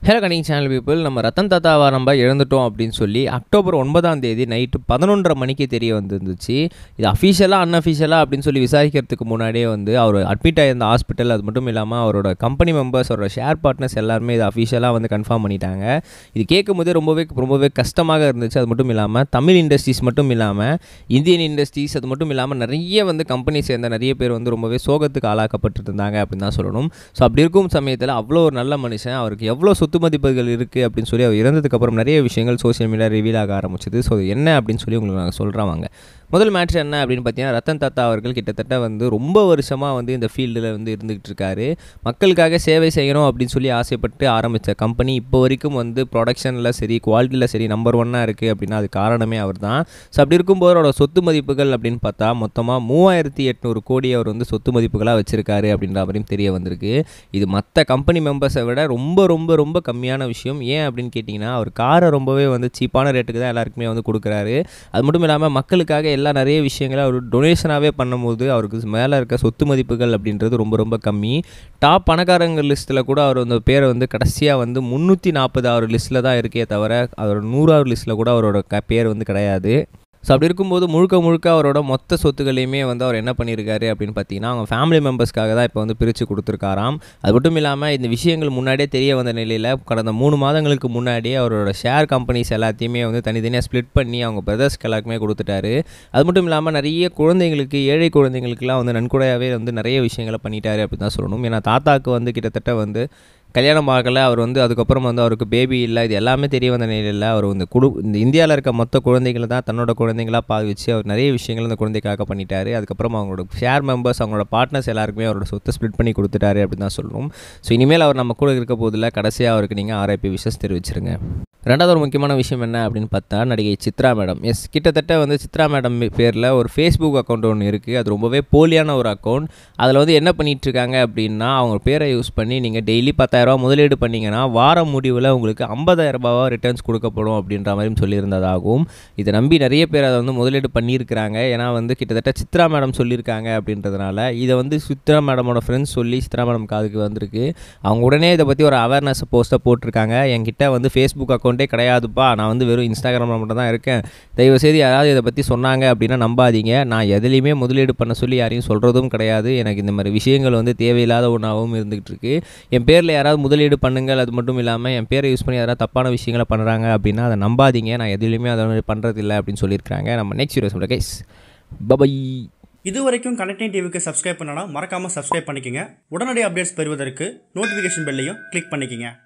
hello கனிங் channel people நம்ம ரத்தன் தாத்தாவா நம்ம இழந்துட்டோம் அப்படின்னு சொல்லி அக்டோபர் ஒன்பதாம் தேதி நைட்டு பதினொன்றரை மணிக்கு தெரிய வந்துருந்துச்சு இது அஃபீஷியலாக அன்அஃபீஷியலாக அப்படின்னு சொல்லி விசாரிக்கிறதுக்கு முன்னாடியே வந்து அவர் அட்மிட் ஆகியிருந்த ஹாஸ்பிட்டல் அது மட்டும் இல்லாமல் அவரோட கம்பெனி மெம்பர்ஸ் அவரோட ஷேர் பார்ட்னர்ஸ் எல்லாருமே இது அஃபீஷியலாக வந்து கன்ஃபார்ம் பண்ணிட்டாங்க இது கேட்கும் போதே ரொம்பவே ரொம்பவே கஷ்டமாக இருந்துச்சு அது மட்டும் இல்லாமல் தமிழ் இண்டஸ்ட்ரீஸ் மட்டும் இல்லாமல் இந்தியன் இண்டஸ்ட்ரீஸ் அது மட்டும் இல்லாமல் நிறைய வந்து கம்பெனி சேர்ந்த நிறைய பேர் வந்து ரொம்பவே சோகத்துக்கு ஆளாக்கப்பட்டு இருந்தாங்க அப்படின்னு தான் சொல்லணும் ஸோ அப்படி இருக்கும் சமயத்தில் அவ்வளோ ஒரு நல்ல மனுஷன் அவருக்கு எவ்வளோ சொத்து மதிப்புகள் இருக்குது அப்படின்னு சொல்லி அவர் இறந்ததுக்கப்புறம் நிறைய விஷயங்கள் சோஷியல் மீடியா ரிவீல் ஆக ஆரம்பிச்சது ஸோ என்ன அப்படின்னு சொல்லி உங்களுக்கு நாங்கள் சொல்கிறோம் வாங்க முதல் மேட்ச் என்ன அப்படின்னு பார்த்தீங்கன்னா ரத்தன் தாத்தா அவர்கள் கிட்டத்தட்ட வந்து ரொம்ப வருஷமாக வந்து இந்த ஃபீல்டில் வந்து இருந்துகிட்டு இருக்காரு மக்களுக்காக சேவை செய்யணும் அப்படின்னு சொல்லி ஆசைப்பட்டு ஆரம்பித்த கம்பெனி இப்போ வரைக்கும் வந்து ப்ரொடக்ஷனில் சரி குவாலிட்டியில் சரி நம்பர் ஒன்னாக இருக்குது அப்படின்னா அது காரணமே அவர் தான் ஸோ அப்படி இருக்கும்போது அவரோட சொத்து மதிப்புகள் அப்படின்னு பார்த்தா மொத்தமாக மூவாயிரத்தி எட்நூறு கோடி அவர் வந்து சொத்து மதிப்புகளாக வச்சுருக்காரு அப்படின்ற மாதிரியும் தெரிய வந்திருக்கு இது மற்ற கம்பெனி மெம்பர்ஸை விட ரொம்ப ரொம்ப ரொம்ப கம்மியான விஷயம் ஏன் அப்படின்னு கேட்டிங்கன்னா அவர் காரை ரொம்பவே வந்து சீப்பான ரேட்டுக்கு தான் எல்லாருக்குமே வந்து கொடுக்குறாரு அது மட்டும் இல்லாமல் மக்களுக்காக எல்லா நிறைய விஷயங்களை அவர் டொனேஷனாகவே பண்ணும்போது அவருக்கு மேலே இருக்க சொத்து மதிப்புகள் அப்படின்றது ரொம்ப ரொம்ப கம்மி டாப் பணக்காரங்க லிஸ்ட்டில் கூட அவர் அந்த பேரை வந்து கடைசியாக வந்து முந்நூற்றி நாற்பது ஆறு லிஸ்ட்டில் தான் இருக்கே தவிர அவர் நூறாவது லிஸ்ட்டில் கூட அவரோட க பேர் வந்து கிடையாது ஸோ அப்படி இருக்கும்போது முழுக்க முழுக்க அவரோட மொத்த சொத்துக்களையுமே வந்து அவர் என்ன பண்ணியிருக்காரு அப்படின்னு பார்த்தீங்கன்னா அவங்க ஃபேமிலி மெம்பர்ஸ்க்காக தான் இப்போ வந்து பிரித்து கொடுத்துருக்காராம் அது மட்டும் இல்லாமல் இந்த விஷயங்கள் முன்னாடியே தெரிய வந்த நிலையில் கடந்த மூணு மாதங்களுக்கு முன்னாடியே அவரோட ஷேர் கம்பெனிஸ் எல்லாத்தையுமே வந்து தனித்தனியாக ஸ்ப்ளிட் பண்ணி அவங்க பிரதர்ஸ்க்கு எல்லாருக்குமே கொடுத்துட்டாரு அது மட்டும் இல்லாமல் நிறைய குழந்தைங்களுக்கு ஏழை குழந்தைங்களுக்குலாம் வந்து நன்கொடையாகவே வந்து நிறைய விஷயங்களை பண்ணிட்டாரு அப்படின்னு தான் சொல்லணும் ஏன்னா தாத்தாக்கு வந்து கிட்டத்தட்ட வந்து கல்யாணம் ஆகலை அவர் வந்து அதுக்கப்புறம் வந்து அவருக்கு பேபி இல்லை இது எல்லாமே தெரிய வந்த நிலையில் அவர் இந்த குடு இந்த இந்தியாவில் இருக்க மொத்த குழந்தைகளை தான் தன்னோட குழந்தைங்களாக பாவிச்சு அவர் நிறைய விஷயங்கள் அந்த குழந்தைக்காக பண்ணிட்டாரு அதுக்கப்புறம் அவங்களோட ஷேர் மெம்பர்ஸ் அவங்களோட பார்ட்னர்ஸ் எல்லாருக்குமே அவரோட சொத்தை ஸ்ப்ளிட் பண்ணி கொடுத்துட்டாரு அப்படின்னு தான் சொல்லணும் ஸோ இனிமேல் அவர் நம்ம கூட இருக்க போதில் கடைசியாக அவருக்கு நீங்கள் ஆர்ஐபி விஷஸ் தெரிவிச்சிருங்க ரெண்டாவது ஒரு முக்கியமான விஷயம் என்ன அப்படின்னு பார்த்தா நடிகை சித்ரா மேடம் எஸ் கிட்டத்தட்ட வந்து சித்ரா மேடம் பேரில் ஒரு ஃபேஸ்புக் அக்கௌண்ட் ஒன்று இருக்குது அது ரொம்பவே போலியான ஒரு அக்கௌண்ட் அதில் வந்து என்ன பண்ணிகிட்டு இருக்காங்க அப்படின்னா அவங்க பேரை யூஸ் பண்ணி நீங்கள் டெய்லி பத்தாயிரரூபா முதலீடு பண்ணிங்கன்னா வாரம் முடிவில் உங்களுக்கு ஐம்பதாயிரம் ரூபாவாக ரிட்டர்ன்ஸ் கொடுக்கப்படும் அப்படின்ற மாதிரியும் சொல்லியிருந்ததாகவும் இதை நம்பி நிறைய பேர் அதை வந்து முதலீடு பண்ணியிருக்கிறாங்க ஏன்னா வந்து கிட்டத்தட்ட சித்ரா மேடம் சொல்லியிருக்காங்க அப்படின்றதுனால இதை வந்து சித்ரா மேடமோட ஃப்ரெண்ட்ஸ் சொல்லி சித்ரா மேடம் காதுக்கு வந்திருக்கு அவங்க உடனே இதை பற்றி ஒரு அவேர்னஸ் போஸ்ட்டை போட்டிருக்காங்க என்கிட்ட வந்து ஃபேஸ்புக் அக்கௌண்ட்டே கிடையாதுப்பா நான் வந்து வெறும் இன்ஸ்டாகிராமில் மட்டும் தான் இருக்கேன் தயவுசெய்து யாராவது இதை பற்றி சொன்னாங்க அப்படின்னா நம்பாதீங்க நான் எதுலேயுமே முதலீடு பண்ண சொல்லி யாரையும் சொல்கிறதும் கிடையாது எனக்கு இந்த மாதிரி விஷயங்கள் வந்து தேவையில்லாத ஒன்றாகவும் இருந்துகிட்டு இருக்கு என் பேரில் யாராவது முதலீடு பண்ணுங்கள் அது மட்டும் இல்லாமல் என் பேரை யூஸ் பண்ணி யாராவது தப்பான விஷயங்களை பண்ணுறாங்க அப்படின்னா அதை நம்பாதீங்க நான் எதுலேயுமே அதை மாதிரி பண்ணுறதில்ல அப்படின்னு சொல்லியிருக்காங்க நம்ம நெக்ஸ்ட் வீடியோ கைஸ் பபை இது வரைக்கும் கனெக்டிங் டிவிக்கு சப்ஸ்கிரைப் பண்ணனா மறக்காம சப்ஸ்கிரைப் பண்ணிக்கங்க உடனடி அப்டேட்ஸ் பெறுவதற்கு நோட்டிஃபிகேஷன் பெல்லையும் கிளிக் பண்ணிக்கங்க